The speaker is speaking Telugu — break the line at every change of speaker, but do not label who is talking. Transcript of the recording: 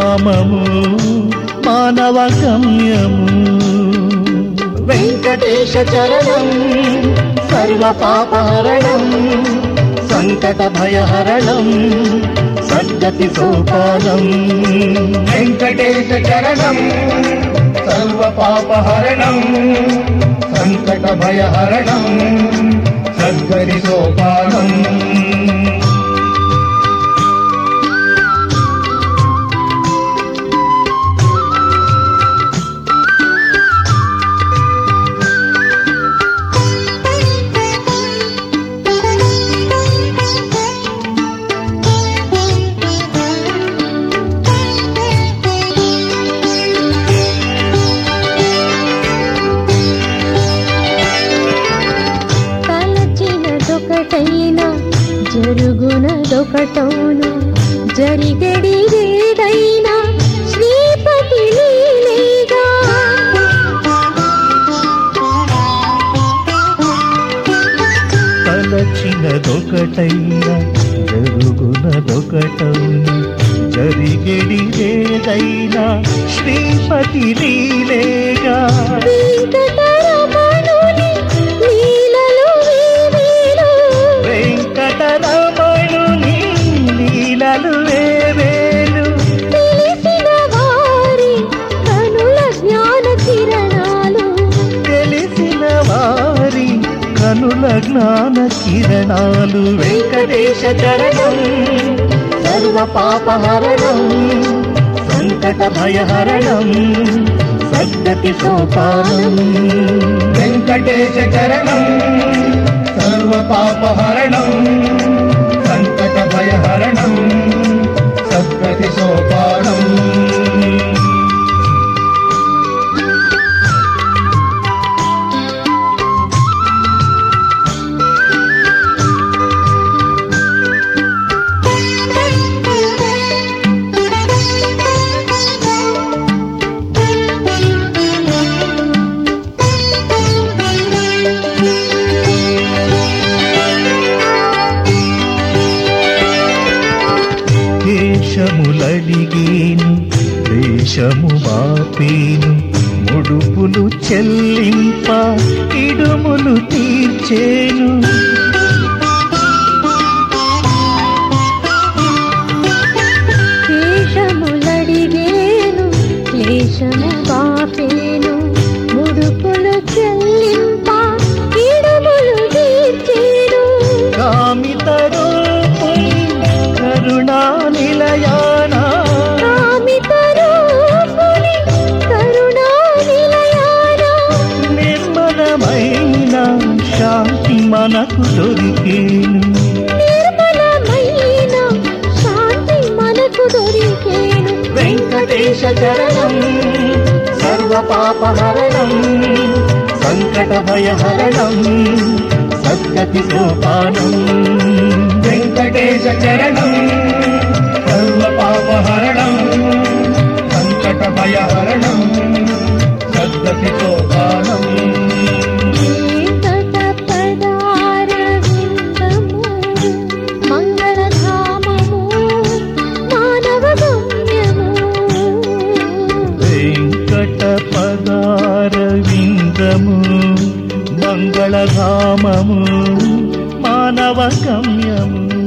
ధామము మానవ గమ్యము వెంకటేశ చరణం సర్వ పాపహరణం సంకట భయహరణం సద్గతి సోపానం
వెంకటేశ చరణం సర్వ పాపహరణం సంకట భయహరణం సద్గతి సోపానం
తలచినదొకటైనా జరుగునదొకటౌను జరిగడిదేదైనా శ్రీపతి లీలేగా
తలచినదొకటైనా జరుగునదొకటౌను జరిగెడిదేదైనా శ్రీపతి లీలేగా
వెంకటరమణుని లీలలు వేవేలు
వెంకటరమణుని లీలలు వేవేలు
తెలిసిన వారి కనుల జ్ఞాన కిరణాలు
తెలిసిన వారి కనుల జ్ఞాన కిరణాలు వెంకటేశ చరణం సర్వ పాపహరణం సంకట భయహరణం సద్గతి సోపానం
వెంకటేశ చరణం సర్వ పాపహరణం సంకట భయహరణం సద్గతి సోపానం
దేశములడిగేను దేశము బాపేను ముడుపులు చెల్లింప ఇడుములు తీర్చేను
దేశములడిగేను క్లేశము బాపేను ముడుపులు చెల్లింప ఇడుములు తీర్చేను
కామిత రూపుని కరుణా నిలయానా
కామిత రూపుని కరుణా నిలయాన
నిర్మలమైన శాంతి మనకు దొరికేను
నిర్మలమైన శాంతి మనకు దొరికేను
వెంకటేశ చరణం సర్వ పాపహరణం సంకట భయహరణం సద్గతి సోపానం
వెంకటేశ చరణం సర్వ పాపహరణం సంకట భయహరణం సద్గతి సోపానం
వెంకట పదారవిందము మంగళధామము మానవ గమ్యము
వెంకట పదారవిందము మంగళధామము మానవ గమ్యము